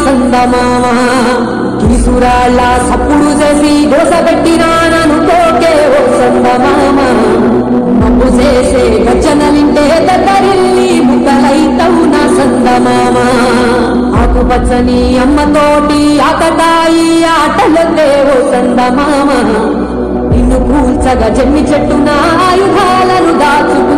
సందమామ కీసురాళ్ళ సప్పుడు చేసి దోస పెట్టినాననుకోకే ఓ సందమామ మబ్బు చేసే గర్జన వింటే దగ్గరిల్లి ముక్కలైతవు నా సందమామ ఆకుపచ్చని అమ్మతోటి ఆకటాయి ఆటలొద్దే ఓ సందమామ నిన్ను కూల్చగా జమ్మి చెట్టున ఆయుధాలను దాచుకు